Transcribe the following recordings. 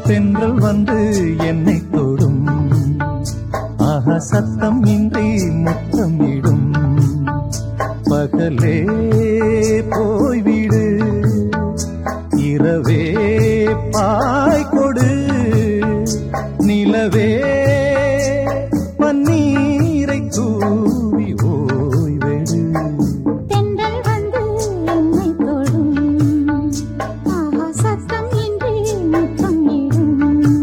தென்றல் வந்து என்னை தொடும் ஆஹா சத்தம் இன்றி முத்தமிடும் பகலே போய்விடு இரவே பாய் கொடு நிலவே பன்னீரை தூவி ஓய்வெடு தென்றல் வந்து என்னை தொடும் ஆஹா சத்தம் இன்றி முத்தமிடும்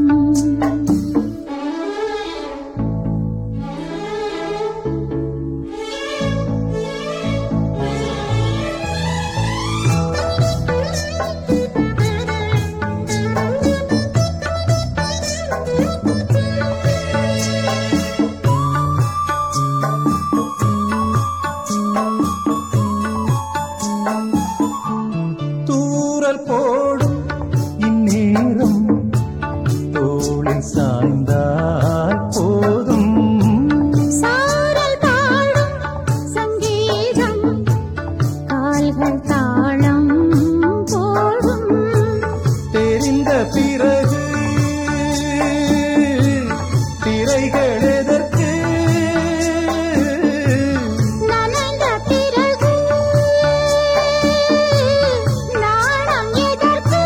தூரல் போடும் இந்நேரம் தோளில் சாய்ந்தால் போதும் சாரல் பாடும் சங்கீதம் கால்கள் தாளம் போடும் தெரிந்த பிறகு திரைகள் எதற்கு நனைந்த பிறகு நாணம் எதற்கு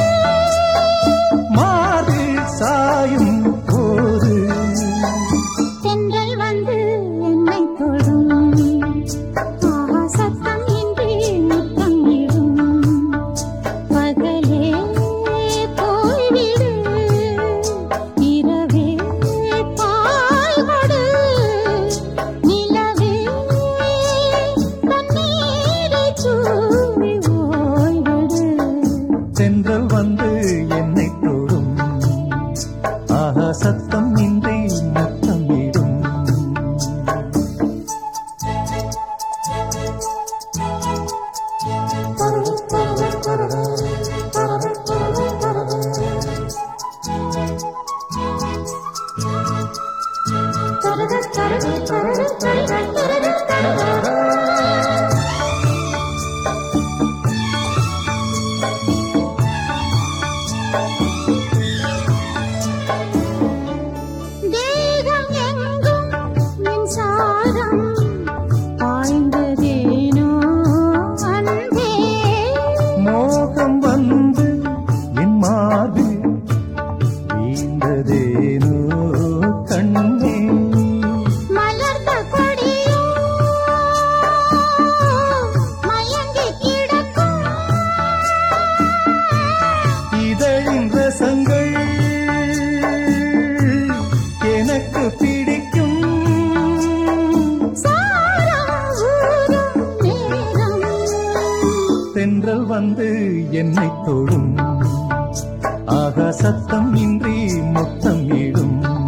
மாறில் சாயும் போது தென்றல் வந்து என்னை தொடும் ஆஹா சத்தம் இன்றி முத்தமிடும் பகலே போய்விடு இரவே பாய்கொடு நிலவே தண்ணீரை தூவி ஓய்விடு தென்றல் வந்து என்னை தொடும் ஆஹா சத்தம் இன்றி முத்தமிடும் தேகம் எங்கும் மின்சாரம் பாய்ந்ததேனோ அன்பே மோகம் வந்து என் மாது வீழ்ந்ததேனோ கண்ணே மலர்ந்த கொடியோ மயங்கி கிடக்கும் இதழின் ரசங்கள் எனக்கு பிடிக்கும் சாரம் ஊறும் நேரம் தென்றல் வந்து என்னை தொடும் ஆகா சத்தம் இன்றி முத்தம் இடும்